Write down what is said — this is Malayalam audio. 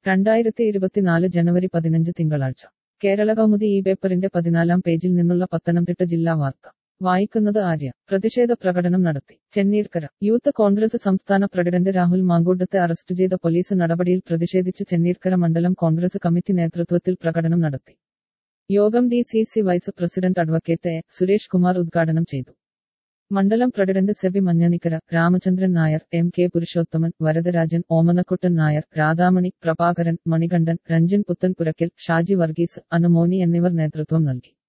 രണ്ടായിരത്തി ഇരുപത്തിനാല് ജനുവരി പതിനഞ്ച് തിങ്കളാഴ്ച കേരള കൗമുദി ഈ പേപ്പറിന്റെ പതിനാലാം പേജിൽ നിന്നുള്ള പത്തനംതിട്ട ജില്ലാ വാർത്ത വായിക്കുന്നത് ആര്യ പ്രതിഷേധ പ്രകടനം നടത്തി ചെന്നീർക്കര യൂത്ത് കോൺഗ്രസ് സംസ്ഥാന പ്രസിഡന്റ് രാഹുൽ മാങ്കൂട്ടത്തെ അറസ്റ്റ് ചെയ്ത പോലീസ് നടപടിയിൽ പ്രതിഷേധിച്ച് ചെന്നീർക്കര മണ്ഡലം കോൺഗ്രസ് കമ്മിറ്റി നേതൃത്വത്തിൽ പ്രകടനം നടത്തി യോഗം D C C vice president advocate A Suresh Kumar ഉദ്ഘാടനം ചെയ്തു മണ്ഡലം president Sebi Manjanikkara Ramachandran Nair M K Purushothaman Varadarajan Omanakuttan Nair Radhamani Prabhakaran Manikandan Ranjan Puthenpurakkal Shaji Varghese Anumoni എന്നിവർ നേതൃത്വം നൽകി